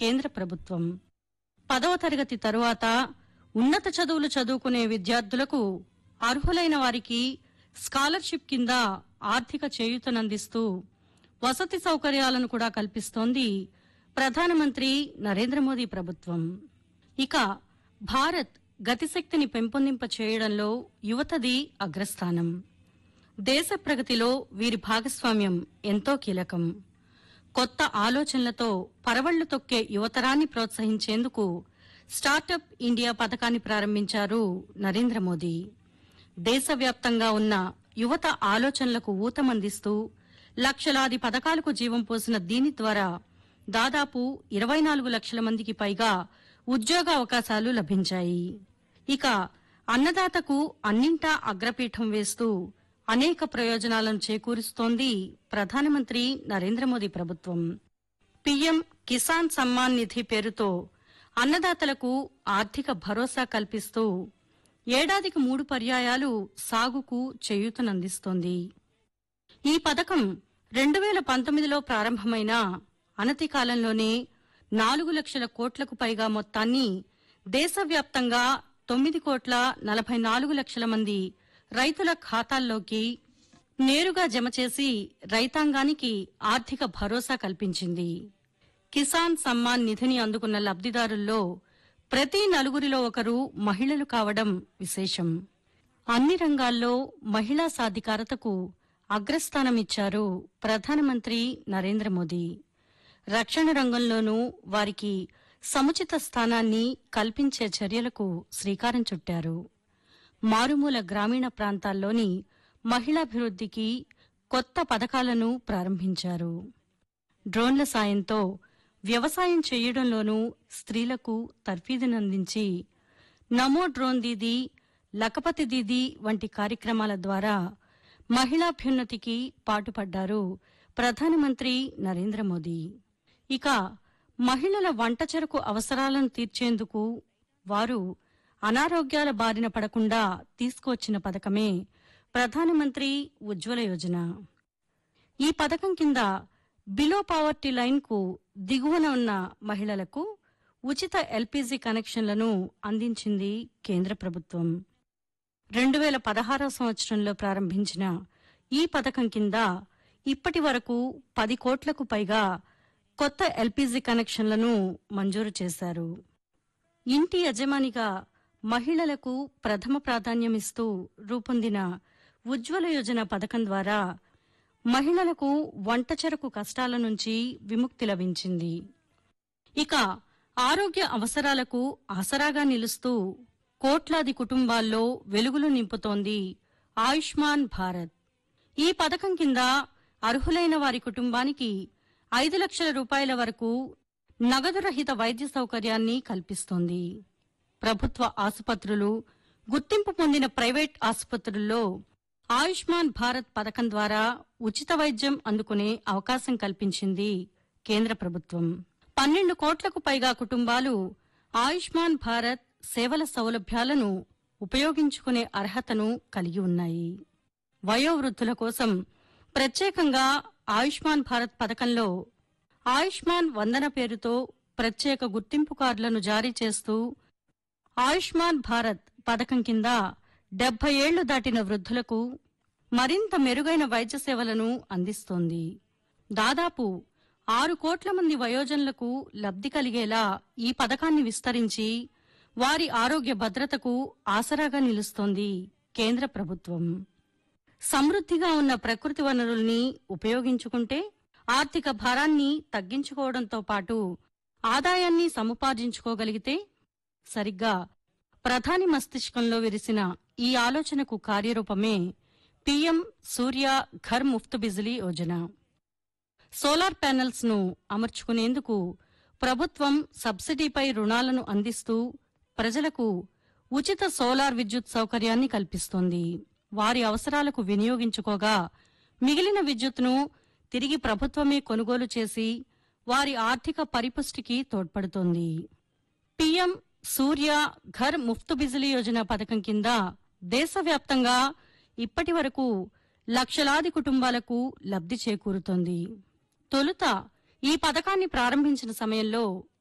కేంద్ర ప్రభుత్వం పదవ తరగతి తరువాత ఉన్నత చదువులు చదువుకునే విద్యార్థులకు అర్హులైన వారికి స్కాలర్షిప్ కింద ఆర్థిక చేయూతనందిస్తూ వసతి సౌకర్యాలను కూడా కల్పిస్తోంది ప్రధానమంత్రి నరేంద్ర మోదీ ప్రభుత్వం ఇక భారత్ గతిశక్తిని పెంపొందింప చేయడంలో యువతది అగ్రస్థానం దేశ ప్రగతిలో వీరి భాగస్వామ్యం ఎంతో కీలకం కొత్త ఆలోచనలతో పరవళ్లు తొక్కే యువతరాన్ని ప్రోత్సహించేందుకు స్టార్టప్ ఇండియా పథకాన్ని ప్రారంభించారు నరేంద్ర మోదీ దేశవ్యాప్తంగా ఉన్న యువత ఆలోచనలకు ఊతమందిస్తూ లక్షలాది పథకాలకు జీవం పోసిన దీని ద్వారా దాదాపు ఇరవై నాలుగు లక్షల మందికి పైగా ఉద్యోగ అవకాశాలు లభించాయి ఇక అన్నదాతకు అన్నింటా అగ్రపీఠం వేస్తూ అనేక ప్రయోజనాలను చేకూరుస్తోంది ప్రధానమంత్రి నరేంద్ర మోదీ ప్రభుత్వం పీఎం కిసాన్ సమ్మాన్ నిధి పేరుతో అన్నదాతలకు ఆర్థిక భరోసా కల్పిస్తూ ఏడాదికి మూడు పర్యాయాలు సాగుకు చేయూతనందిస్తోంది ఈ పథకం రెండు వేల పంతొమ్మిదిలో ప్రారంభమైన అనతి కాలంలోనే నాలుగు లక్షల కోట్లకు పైగా మొత్తాన్ని దేశవ్యాప్తంగా తొమ్మిది కోట్ల నలభై నాలుగు లక్షల మంది రైతుల ఖాతాల్లోకి నేరుగా జమ చేసి రైతాంగానికి ఆర్థిక భరోసా కల్పించింది కిసాన్ సమ్మాన్ నిధిని అందుకున్న లబ్దిదారుల్లో ప్రతి నలుగురిలో ఒకరు మహిళలు కావడం విశేషం అన్ని రంగాల్లో మహిళా సాధికారతకు అగ్రస్థానమిచ్చారు ప్రధానమంత్రి నరేంద్ర మోదీ రక్షణ రంగంలోనూ వారికి సముచిత స్థానాన్ని కల్పించే చర్యలకు శ్రీకారం చుట్టారు మారుమూల గ్రామీణ ప్రాంతాల్లోని మహిళాభివృద్ధికి కొత్త పథకాలను ప్రారంభించారు డ్రోన్ల సాయంతో వ్యవసాయం చేయడంలోనూ స్త్రీలకు తర్ఫీదునందించి నమో డ్రోన్ దీదీ లఖపతి దీదీ వంటి కార్యక్రమాల ద్వారా మహిళాభ్యున్నతికి పాటుపడ్డారు ప్రధానమంత్రి నరేంద్ర మోదీ ఇక మహిళల వంట చెరకు అవసరాలను తీర్చేందుకు వారు అనారోగ్యాల బారిన పడకుండా తీసుకొచ్చిన పథకమే ప్రధానమంత్రి ఉజ్వల యోజన ఈ పథకం కింద బిలో పావర్టీ లైన్ కు దిగువన ఉన్న మహిళలకు ఉచిత ఎల్పీజీ కనెక్షన్లను అందించింది కేంద్ర ప్రభుత్వం రెండు వేల పదహారవ సంవత్సరంలో ప్రారంభించిన ఈ పథకం కింద ఇప్పటి వరకు పది కోట్లకు పైగా కొత్త ఎల్పీజీ కనెక్షన్లను మంజూరు చేశారు ఇంటి యజమానిగా మహిళలకు ప్రథమ ప్రాధాన్యమిస్తూ రూపొందిన ఉజ్వల యోజన పథకం ద్వారా మహిళలకు వంట చెరకు కష్టాల నుంచి విముక్తి లభించింది ఇక ఆరోగ్య అవసరాలకు ఆసరాగా నిలుస్తూ కోట్లాది కుటుంబాల్లో వెలుగులు నింపుతోంది ఆయుష్మాన్ భారత్ ఈ పథకం కింద అర్హులైన వారి కుటుంబానికి ఐదు లక్షల రూపాయల వరకు నగదు రహిత వైద్య సౌకర్యాన్ని కల్పిస్తోంది ప్రభుత్వ ఆసుపత్రులు గుర్తింపు పొందిన ప్రైవేట్ ఆసుపత్రుల్లో ఆయుష్మాన్ భారత్ పథకం ద్వారా ఉచిత వైద్యం అందుకునే అవకాశం కల్పించింది కేంద్ర ప్రభుత్వం పన్నెండు కోట్లకు పైగా కుటుంబాలు ఆయుష్మాన్ భారత్ సేవల సౌలభ్యాలను ఉపయోగించుకునే అర్హతను కలిగి ఉన్నాయి వయోవృద్ధుల కోసం ప్రత్యేకంగా ఆయుష్మాన్ భారత్ పథకంలో ఆయుష్మాన్ వందన పేరుతో ప్రత్యేక గుర్తింపు కార్డులను జారీ చేస్తూ ఆయుష్మాన్ భారత్ పథకం కింద డెబ్బై ఏళ్లు దాటిన వృద్ధులకు మరింత మెరుగైన వైద్య సేవలను అందిస్తోంది దాదాపు ఆరు కోట్ల మంది వయోజనులకు లబ్ధి కలిగేలా ఈ పథకాన్ని విస్తరించి వారి ఆరోగ్య భద్రతకు ఆసరాగా నిలుస్తోంది కేంద్ర ప్రభుత్వం సమృద్ధిగా ఉన్న ప్రకృతి వనరుల్ని ఉపయోగించుకుంటే ఆర్థిక భారాన్ని తగ్గించుకోవడంతో పాటు ఆదాయాన్ని సముపార్జించుకోగలిగితే సరిగ్గా ప్రధాని మస్తిష్కంలో విరిసిన ఈ ఆలోచనకు కార్యరూపమే PM Surya Ghar Muft Bijli Yojana solar panels ను అమర్చుకునేందుకు ప్రభుత్వం సబ్సిడీపై రుణాలను అందిస్తూ ప్రజలకు ఉచిత సోలార్ విద్యుత్ సౌకర్యాన్ని కల్పిస్తోంది వారి అవసరాలకు వినియోగించుకోగా మిగిలిన విద్యుత్తును తిరిగి ప్రభుత్వమే కొనుగోలు చేసి వారి ఆర్థిక పరిపుష్టికి తోడ్పడుతోంది పీఎం సూర్య ఘర్ ముఫ్త్ బిజిలీ యోజన పథకం కింద దేశవ్యాప్తంగా ఇప్పటి వరకు లక్షలాది కుటుంబాలకు లబ్ధి చేకూరుతోంది తొలుత ఈ పథకాన్ని ప్రారంభించిన సమయంలో